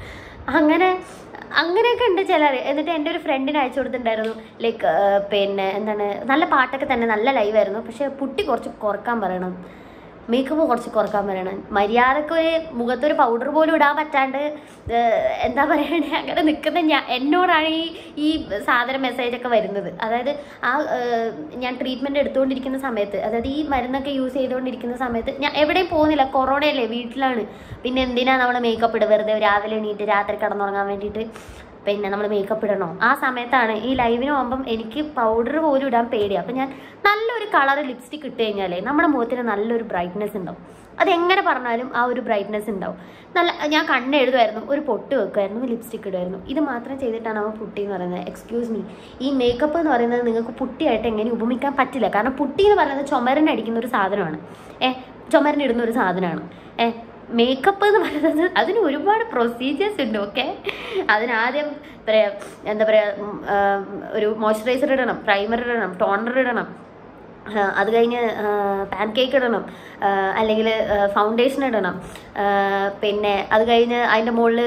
അങ്ങനെ അങ്ങനെയൊക്കെ ഉണ്ട് ചിലർ എന്നിട്ട് എൻ്റെ ഒരു ഫ്രണ്ടിന് അയച്ചു കൊടുത്തിട്ടുണ്ടായിരുന്നു ലൈക്ക് പിന്നെ എന്താണ് നല്ല പാട്ടൊക്കെ തന്നെ നല്ല ലൈവായിരുന്നു പക്ഷെ പുട്ടി കുറച്ച് കുറക്കാൻ പറയണം മേക്കപ്പ് കുറച്ച് കുറക്കാൻ പറയണം മര്യാദക്ക് ഒരു മുഖത്തൊരു പൗഡർ പോലും ഇടാൻ പറ്റാണ്ട് ഏഹ്, എന്താ പറയണേ അങ്ങനെ നിൽക്കുന്ന ഞാൻ എന്നോടാണ് ഈ ഈ സാധന മെസ്സേജൊക്കെ വരുന്നത് അതായത് ആ ഏഹ്, ഞാൻ ട്രീറ്റ്മെൻറ്റ് എടുത്തുകൊണ്ടിരിക്കുന്ന സമയത്ത് അതായത് ഈ മരുന്നൊക്കെ യൂസ് ചെയ്തുകൊണ്ടിരിക്കുന്ന സമയത്ത് ഞാൻ എവിടെയും പോകുന്നില്ല കൊറോണയല്ലേ വീട്ടിലാണ് പിന്നെ എന്തിനാ നമ്മൾ മേക്കപ്പ് ഇടുക വെറുതെ രാവിലെ എണീറ്റ് രാത്രി കിടന്നുറങ്ങാൻ വേണ്ടിയിട്ട് പിന്നെ നമ്മൾ മേക്കപ്പ് ഇടണോ ആ സമയത്താണ് ഈ ലൈവിന് പോകുമ്പം എനിക്ക് പൗഡർ പോലും ഇടാൻ പേടിയാണ് അപ്പം ഞാൻ നല്ലൊരു കളർ ലിപ്സ്റ്റിക് ഇട്ട് കഴിഞ്ഞാലേ നമ്മുടെ മുഖത്തിന് നല്ലൊരു ബ്രൈറ്റ്നെസ് ഉണ്ടാവും അതെങ്ങനെ പറഞ്ഞാലും ആ ഒരു ബ്രൈറ്റ്നെസ് ഉണ്ടാവും നല്ല ഞാൻ കണ്ണ് എഴുതുമായിരുന്നു ഒരു പൊട്ട് വെക്കുമായിരുന്നു ലിപ്സ്റ്റിക് ഇടുമായിരുന്നു ഇത് മാത്രം ചെയ്തിട്ടാണ് അവൻ പുട്ടി എന്ന് പറയുന്നത് എക്സ്ക്യൂസ് മീ ഈ മേക്കപ്പ് എന്ന് പറയുന്നത് നിങ്ങൾക്ക് പുട്ടിയായിട്ട് എങ്ങനെ ഉപമിക്കാൻ പറ്റില്ല കാരണം പുട്ടി എന്ന് പറയുന്നത് ചുമരിന് അടിക്കുന്ന ഒരു സാധനമാണ് ഏ ചുമരിന് ഇടുന്ന ഒരു സാധനമാണ് ഏ മേക്കപ്പ് എന്ന് പറയുന്നത് അതിന് ഒരുപാട് പ്രൊസീജിയേഴ്സ് ഉണ്ട് ഓക്കെ അതിനാദ്യം പറയാ എന്താ പറയുക ഒരു മോയ്സ്ചറൈസർ ഇടണം പ്രൈമർ ഇടണം ടോണർ ഇടണം ആ, അത് കഴിഞ്ഞ് പാൻ കേക്ക് ഇടണം അല്ലെങ്കിൽ ഫൗണ്ടേഷൻ ഇടണം ആ, പിന്നെ അത് കഴിഞ്ഞ് അതിൻ്റെ മുകളിൽ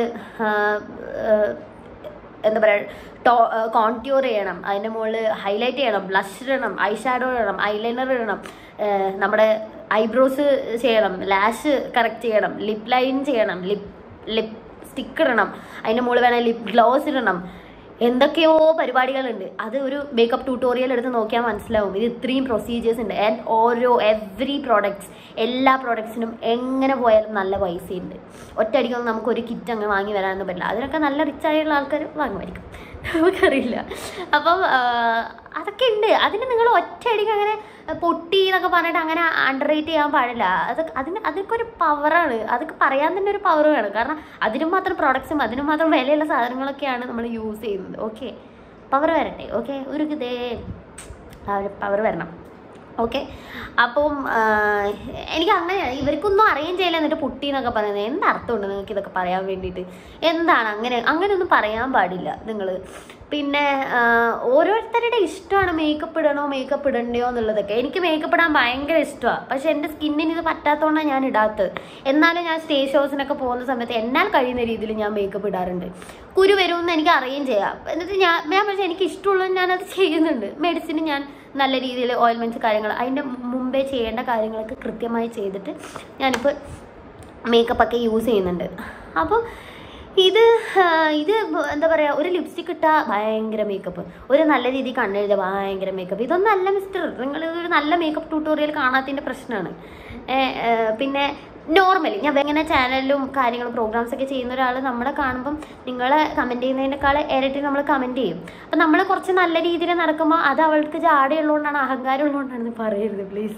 എന്താ പറയുക ടോ കോൺട്യൂർ ചെയ്യണം അതിൻ്റെ മുകളിൽ ഹൈലൈറ്റ് ചെയ്യണം ബ്ലഷ് ഇടണം ഐ ഷാഡോ ഇടണം ഐലൈനർ ഇടണം ഏഹ് നമ്മുടെ ഐബ്രോസ് ചെയ്യണം ലാഷ് കറക്റ്റ് ചെയ്യണം ലിപ് ലൈൻ ചെയ്യണം ലിപ് ലിപ് സ്റ്റിക്ക് ഇടണം അതിൻ്റെ മുകളിൽ വേണേൽ ലിപ് ഗ്ലോസ് ഇടണം എന്തൊക്കെയോ പരിപാടികളുണ്ട് അത് ഒരു മേക്കപ്പ് ട്യൂട്ടോറിയൽ എടുത്ത് നോക്കിയാൽ മനസ്സിലാവും ഇത് ഇത്രയും പ്രൊസീജിയേഴ്സ് ഉണ്ട് ആൻഡ് ഓരോ എവറി പ്രോഡക്ട്സ് എല്ലാ പ്രോഡക്ട്സിനും എങ്ങനെ പോയാലും നല്ല പൈസയുണ്ട് ഒറ്റയടിക്കൊന്നും നമുക്ക് ഒരു കിറ്റ് അങ്ങ് വാങ്ങി വരാനൊന്നും പറ്റില്ല അതിനൊക്കെ നല്ല റിച്ച് ആയുള്ള ആൾക്കാർ വാങ്ങുമായിരിക്കും നമുക്കറിയില്ല അപ്പം ആ, അതൊക്കെ ഉണ്ട് അതിന് നിങ്ങൾ ഒറ്റയടിക്ക് അങ്ങനെ പൊട്ടി എന്നൊക്കെ പറഞ്ഞിട്ട് അങ്ങനെ അണ്ടർ റേറ്റ് ചെയ്യാൻ പാടില്ല അതൊക്കെ അതിന് അതൊക്കെ ഒരു പവറാണ് അതൊക്കെ പറയാൻ തന്നെ ഒരു പവർ വേണം കാരണം അതിനും മാത്രം പ്രോഡക്ട്സും അതിനും മാത്രം വിലയുള്ള സാധനങ്ങളൊക്കെയാണ് നമ്മൾ യൂസ് ചെയ്യുന്നത് ഓക്കെ പവർ വരട്ടെ ഓക്കെ ഒരു ഇതേ ആ ഒരു പവർ വരണം ഓക്കെ അപ്പം ആ, എനിക്ക് അങ്ങനെയാണ് ഇവർക്കൊന്നും അറിയാൻ ചെയ്യില്ല എന്നിട്ട് പുട്ടി എന്നൊക്കെ പറയുന്നത് എന്ത് അർത്ഥമുണ്ട് നിങ്ങൾക്ക് ഇതൊക്കെ പറയാൻ വേണ്ടിയിട്ട് എന്താണ് അങ്ങനെ അങ്ങനെയൊന്നും പറയാൻ പാടില്ല നിങ്ങൾ പിന്നെ ആ, ഓരോരുത്തരുടെ ഇഷ്ടമാണ് മേക്കപ്പ് ഇടണോ മേക്കപ്പ് ഇടണ്ടയോ എന്നുള്ളതൊക്കെ എനിക്ക് മേക്കപ്പ് ഇടാൻ ഭയങ്കര ഇഷ്ടമാണ് പക്ഷെ എൻ്റെ സ്കിന്നിന് ഇത് പറ്റാത്തതുകൊണ്ടാണ് ഞാൻ ഇടാത്തത് എന്നാലും ഞാൻ സ്റ്റേജ് ഷോസിനൊക്കെ പോകുന്ന സമയത്ത് എന്നാൽ കഴിയുന്ന രീതിയിൽ ഞാൻ മേക്കപ്പ് ഇടാറുണ്ട് കുരു വരുമെന്ന് എനിക്ക് അറിയുകയും ചെയ്യാം എന്നിട്ട് ഞാൻ ഞാൻ പക്ഷേ എനിക്ക് ഇഷ്ടമുള്ളത് ഞാനത് ചെയ്യുന്നുണ്ട് മെഡിസിൻ ഞാൻ നല്ല രീതിയിൽ ഓയിൽമെൻറ്റ്സ് കാര്യങ്ങൾ അതിൻ്റെ മുമ്പേ ചെയ്യേണ്ട കാര്യങ്ങളൊക്കെ കൃത്യമായി ചെയ്തിട്ട് ഞാനിപ്പോൾ മേക്കപ്പ് ഒക്കെ യൂസ് ചെയ്യുന്നുണ്ട് അപ്പോൾ ഇത് ആ, ഇത് ബ- എന്താ പറയുക ഒരു ലിപ്സ്റ്റിക് ഇട്ടാൽ ഭയങ്കര മേക്കപ്പ് ഒരു നല്ല രീതിയിൽ കണ്ണെഴുതിയ ഭയങ്കര മേക്കപ്പ് ഇതൊന്നും അല്ല മിസ്റ്റർ നിങ്ങൾ ഒരു നല്ല മേക്കപ്പ് ട്യൂട്ടോറിയൽ കാണാത്തതിൻ്റെ പ്രശ്നമാണ് ഏ, ഏ, പിന്നെ നോർമലി ഞാൻ ഇങ്ങനെ ചാനലിലും കാര്യങ്ങളും പ്രോഗ്രാംസ് ഒക്കെ ചെയ്യുന്ന ഒരാൾ നമ്മളെ കാണുമ്പം നിങ്ങൾ കമൻറ്റ് ചെയ്യുന്നതിനേക്കാൾ ഇരട്ടി നമ്മൾ കമൻറ്റ് ചെയ്യും അപ്പം നമ്മൾ കുറച്ച് നല്ല രീതിയിൽ നടക്കുമ്പോൾ അത് അവൾക്ക് ജാടയുള്ളതുകൊണ്ടാണ് അഹങ്കാരം ഉള്ളതുകൊണ്ടാണെന്ന് പറയരുത് പ്ലീസ്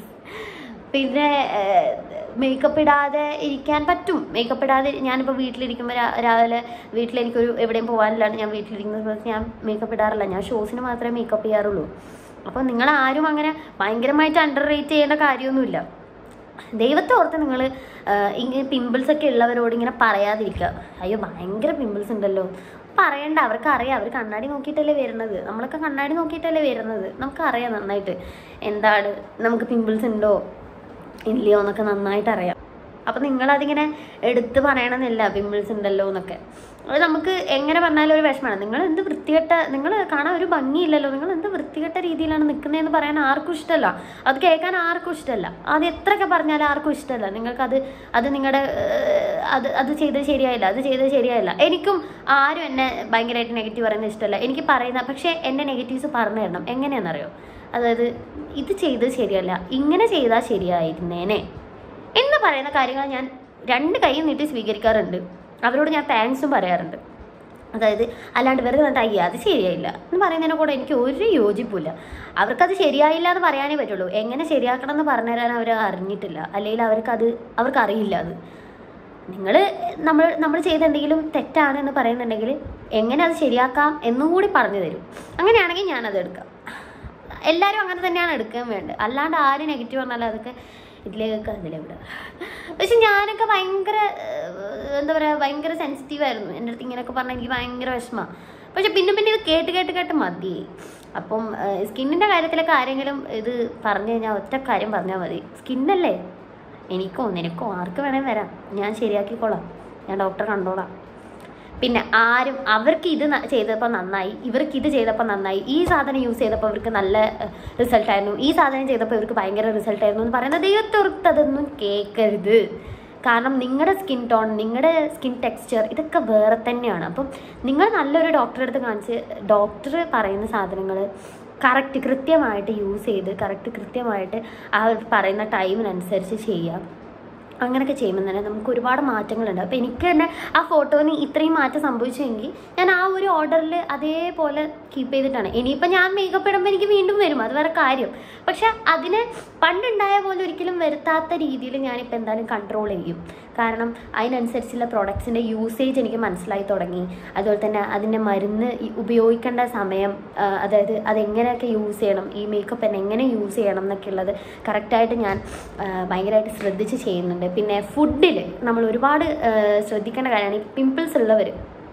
പിന്നെ മേക്കപ്പ് ഇടാതെ ഇരിക്കാൻ പറ്റും മേക്കപ്പ് ഇടാതെ ഞാനിപ്പോൾ വീട്ടിലിരിക്കുമ്പോൾ രാ- രാവിലെ വീട്ടിൽ എനിക്കൊരു എവിടെയും പോകാനില്ലാണ്ട് ഞാൻ വീട്ടിലിരിക്കുന്ന സമയത്ത് ഞാൻ മേക്കപ്പ് ഇടാറില്ല ഞാൻ ഷോസിന് മാത്രമേ മേക്കപ്പ് ചെയ്യാറുള്ളൂ അപ്പോൾ നിങ്ങൾ ആരും അങ്ങനെ ഭയങ്കരമായിട്ട് അണ്ടർ റേറ്റ് ചെയ്യേണ്ട കാര്യമൊന്നുമില്ല ദൈവത്തെ ഓർത്ത് നിങ്ങൾ ഇങ്ങനെ പിമ്പിൾസ് ഒക്കെ ഉള്ളവരോട് ഇങ്ങനെ പറയാതിരിക്കുക അയ്യോ ഭയങ്കര പിമ്പിൾസ് ഉണ്ടല്ലോ പറയണ്ട അവർക്ക് അറിയാം അവർ കണ്ണാടി നോക്കിയിട്ടല്ലേ വരുന്നത് നമ്മളൊക്കെ കണ്ണാടി നോക്കിയിട്ടല്ലേ വരുന്നത് നമുക്കറിയാം നന്നായിട്ട് എന്താണ് നമുക്ക് പിമ്പിൾസ് ഉണ്ടോ ഇല്ലയോ എന്നൊക്കെ നന്നായിട്ട് അറിയാം അപ്പം നിങ്ങളതിങ്ങനെ എടുത്ത് പറയണമെന്നില്ല പിമ്പിൾസ് ഉണ്ടല്ലോ എന്നൊക്കെ അത് നമുക്ക് എങ്ങനെ പറഞ്ഞാലും ഒരു വിഷമമാണ് നിങ്ങൾ എന്ത് വൃത്തികെട്ട നിങ്ങൾ കാണാൻ ഒരു ഭംഗിയില്ലല്ലോ നിങ്ങൾ എന്ത് വൃത്തികെട്ട രീതിയിലാണ് നിൽക്കുന്നതെന്ന് പറയാൻ ആർക്കും ഇഷ്ടമല്ല അത് കേൾക്കാൻ ആർക്കും ഇഷ്ടമല്ല അത് എത്രയൊക്കെ പറഞ്ഞാലും ആർക്കും ഇഷ്ടമല്ല നിങ്ങൾക്കത് അത് നിങ്ങളുടെ ഏഹ്, അത് അത് ചെയ്തത് ശരിയായില്ല അത് ചെയ്തത് ശരിയായില്ല എനിക്കും ആരും എന്നെ ഭയങ്കരമായിട്ട് നെഗറ്റീവ് പറയുന്നത് ഇഷ്ടമല്ല എനിക്ക് പറയുന്ന പക്ഷേ എൻ്റെ നെഗറ്റീവ്സ് പറഞ്ഞു തരണം എങ്ങനെയാണെന്നറിയോ അതായത് ഇത് ചെയ്തത് ശരിയല്ല ഇങ്ങനെ ചെയ്താൽ ശരിയായിരുന്നേനെ എന്ന് പറയുന്ന കാര്യങ്ങൾ ഞാൻ രണ്ട് കൈയും നീട്ടി സ്വീകരിക്കാറുണ്ട് അവരോട് ഞാൻ താങ്ക്സും പറയാറുണ്ട് അതായത് അല്ലാണ്ട് വെറുതെ കണ്ട അയ്യ അത് ശരിയായില്ല എന്ന് പറയുന്നതിനെ കൂടെ എനിക്ക് ഒരു യോജിപ്പില്ല അവർക്കത് ശരിയായില്ല എന്ന് പറയാനേ പറ്റുള്ളൂ എങ്ങനെ ശരിയാക്കണം എന്ന് പറഞ്ഞുതരാൻ അവർ അറിഞ്ഞിട്ടില്ല അല്ലെങ്കിൽ അവർക്കത് അവർക്കറിയില്ല അത് നിങ്ങൾ നമ്മൾ നമ്മൾ ചെയ്ത എന്തെങ്കിലും തെറ്റാണ് എന്ന് പറയുന്നുണ്ടെങ്കിൽ എങ്ങനെ അത് ശരിയാക്കാം എന്നും കൂടി പറഞ്ഞു തരും അങ്ങനെയാണെങ്കിൽ ഞാനത് എടുക്കാം എല്ലാവരും അങ്ങനെ തന്നെയാണ് എടുക്കാൻ വേണ്ടത് അല്ലാണ്ട് ആര് നെഗറ്റീവ് പറഞ്ഞാലും അതൊക്കെ ഇതിലേക്ക് അതിലെ വിടുക പക്ഷെ ഞാനൊക്കെ ഭയങ്കര ഏഹ്, എന്താ പറയുക ഭയങ്കര സെൻസിറ്റീവ് ആയിരുന്നു എൻ്റെ അടുത്ത് ഇങ്ങനെയൊക്കെ പറഞ്ഞാൽ എനിക്ക് ഭയങ്കര വിഷമമാണ് പക്ഷെ പിന്നെ പിന്നെ ഇത് കേട്ട് കേട്ട് കേട്ട് മതി അപ്പം സ്കിന്നിൻ്റെ കാര്യത്തിലൊക്കെ ആരെങ്കിലും ഇത് പറഞ്ഞു കഴിഞ്ഞാൽ ഒറ്റ കാര്യം പറഞ്ഞാൽ മതി സ്കിന്നല്ലേ എനിക്കോ നിനക്കോ ആർക്ക് വേണേൽ വരാം ഞാൻ ശരിയാക്കിക്കോളാം ഞാൻ ഡോക്ടറെ കണ്ടോളാം പിന്നെ ആരും അവർക്ക് ഇത് ന- ചെയ്തപ്പോൾ നന്നായി ഇവർക്ക് ഇത് ചെയ്തപ്പോൾ നന്നായി ഈ സാധനം യൂസ് ചെയ്തപ്പോൾ ഇവർക്ക് നല്ല റിസൾട്ട് ആയിരുന്നു ഈ സാധനം ചെയ്തപ്പോൾ ഇവർക്ക് ഭയങ്കര റിസൾട്ട് ആയിരുന്നു എന്ന് പറയുന്നത് ദൈവത്തോർത്ത് അതൊന്നും കേൾക്കരുത് കാരണം നിങ്ങളുടെ സ്കിൻ ടോൺ നിങ്ങളുടെ സ്കിൻ ടെക്സ്ചർ ഇതൊക്കെ വേറെ തന്നെയാണ് അപ്പം നിങ്ങൾ നല്ലൊരു ഡോക്ടറെ അടുത്ത് കാണിച്ച് ഡോക്ടർ പറയുന്ന സാധനങ്ങൾ കറക്റ്റ് കൃത്യമായിട്ട് യൂസ് ചെയ്ത് കറക്റ്റ് കൃത്യമായിട്ട് ആ ഒരു പറയുന്ന ടൈമിനനുസരിച്ച് ചെയ്യാം അങ്ങനെയൊക്കെ ചെയ്യുമ്പോൾ തന്നെ നമുക്ക് ഒരുപാട് മാറ്റങ്ങളുണ്ട് അപ്പോൾ എനിക്ക് തന്നെ ആ ഫോട്ടോന് ഇത്രയും മാറ്റം സംഭവിച്ചെങ്കിൽ ഞാൻ ആ ഒരു ഓർഡറിൽ അതേപോലെ കീപ്പ് ചെയ്തിട്ടാണ് ഇനിയിപ്പോൾ ഞാൻ മേക്കപ്പ് ഇടുമ്പോൾ എനിക്ക് വീണ്ടും വരും അത് വേറെ കാര്യം പക്ഷെ അതിനെ പണ്ടുണ്ടായ പോലെ ഒരിക്കലും വരുത്താത്ത രീതിയിൽ ഞാനിപ്പോൾ എന്തായാലും കൺട്രോൾ ചെയ്യും കാരണം അതിനനുസരിച്ചുള്ള പ്രോഡക്ട്സിൻ്റെ യൂസേജ് എനിക്ക് മനസ്സിലായി തുടങ്ങി അതുപോലെ തന്നെ അതിൻ്റെ മരുന്ന് ഈ ഉപയോഗിക്കേണ്ട സമയം ആ, അതായത് അതെങ്ങനെയൊക്കെ യൂസ് ചെയ്യണം ഈ മേക്കപ്പ് തന്നെ എങ്ങനെ യൂസ് ചെയ്യണം എന്നൊക്കെ ഉള്ളത് കറക്റ്റായിട്ട് ഞാൻ ആ, ഭയങ്കരമായിട്ട് ശ്രദ്ധിച്ച് ചെയ്യുന്നുണ്ട് പിന്നെ ഫുഡിൽ നമ്മൾ ഒരുപാട് ആ, ശ്രദ്ധിക്കേണ്ട കാര്യമാണ് ഈ പിമ്പിൾസ് ഉള്ളവർ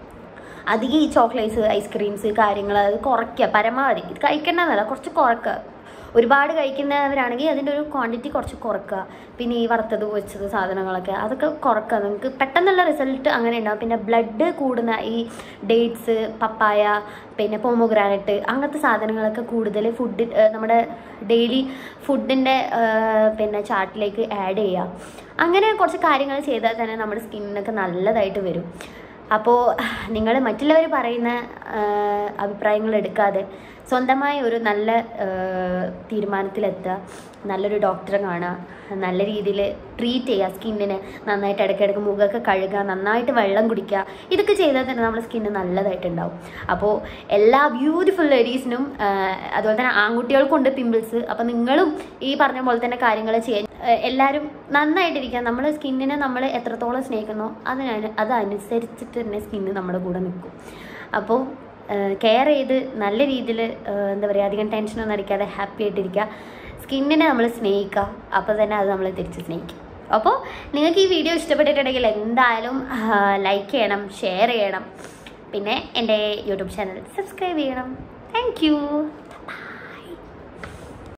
അധികം ഈ ചോക്ലേറ്റ്സ് ഐസ്ക്രീംസ് കാര്യങ്ങൾ അത് കുറയ്ക്കുക പരമാവധി ഇത് കഴിക്കേണ്ടതല്ല കുറച്ച് കുറയ്ക്കുക ഒരുപാട് കഴിക്കുന്നവരാണെങ്കിൽ അതിൻ്റെ ഒരു ക്വാണ്ടിറ്റി കുറച്ച് കുറയ്ക്കുക പിന്നെ ഈ വറുത്തത് പൊരിച്ചത് സാധനങ്ങളൊക്കെ അതൊക്കെ കുറയ്ക്കുക നിങ്ങൾക്ക് പെട്ടെന്നുള്ള റിസൾട്ട് അങ്ങനെ ഉണ്ടാവും പിന്നെ ബ്ലഡ് കൂടുന്ന ഈ ഡേറ്റ്സ് പപ്പായ പിന്നെ പോമോഗ്രാനറ്റ് അങ്ങനത്തെ സാധനങ്ങളൊക്കെ കൂടുതൽ ഫുഡ് നമ്മുടെ ഡെയിലി ഫുഡിൻ്റെ പിന്നെ ചാർട്ടിലേക്ക് ആഡ് ചെയ്യുക അങ്ങനെ കുറച്ച് കാര്യങ്ങൾ ചെയ്താൽ തന്നെ നമ്മുടെ സ്കിന്നിനൊക്കെ നല്ലതായിട്ട് വരും അപ്പോൾ നിങ്ങൾ മറ്റുള്ളവർ പറയുന്ന അഭിപ്രായങ്ങൾ എടുക്കാതെ സ്വന്തമായി ഒരു നല്ല ആ, തീരുമാനത്തിലെത്തുക നല്ലൊരു ഡോക്ടറെ കാണുക നല്ല രീതിയിൽ ട്രീറ്റ് ചെയ്യുക സ്കിന്നിനെ നന്നായിട്ട് ഇടയ്ക്കിടയ്ക്ക് മുഖമൊക്കെ കഴുകുക നന്നായിട്ട് വെള്ളം കുടിക്കുക ഇതൊക്കെ ചെയ്താൽ തന്നെ നമ്മുടെ സ്കിന്ന് നല്ലതായിട്ടുണ്ടാവും അപ്പോൾ എല്ലാ ബ്യൂട്ടിഫുൾ ലേഡീസിനും അതുപോലെ തന്നെ ആൺകുട്ടികൾക്കുണ്ട് പിമ്പിൾസ് അപ്പോൾ നിങ്ങളും ഈ പറഞ്ഞ പോലെ തന്നെ കാര്യങ്ങൾ ചെയ്യാൻ ഏഹ് എല്ലാവരും നന്നായിട്ടിരിക്കുക നമ്മൾ സ്കിന്നിനെ നമ്മൾ എത്രത്തോളം സ്നേഹിക്കുന്നോ അതിന് അതനുസരിച്ചിട്ട് തന്നെ സ്കിന്ന് നമ്മുടെ കൂടെ നിൽക്കും അപ്പോൾ കെയർ ചെയ്ത് നല്ല രീതിയിൽ എന്താ പറയുക അധികം ടെൻഷനൊന്നും അടിക്കാതെ ഹാപ്പി ആയിട്ടിരിക്കുക സ്കിന്നിനെ നമ്മൾ സ്നേഹിക്കുക അപ്പോൾ തന്നെ അത് നമ്മൾ തിരിച്ച് സ്നേഹിക്കും അപ്പോൾ നിങ്ങൾക്ക് ഈ വീഡിയോ ഇഷ്ടപ്പെട്ടിട്ടുണ്ടെങ്കിൽ എന്തായാലും ലൈക്ക് ചെയ്യണം ഷെയർ ചെയ്യണം പിന്നെ എൻ്റെ യൂട്യൂബ് ചാനൽ സബ്സ്ക്രൈബ് ചെയ്യണം താങ്ക്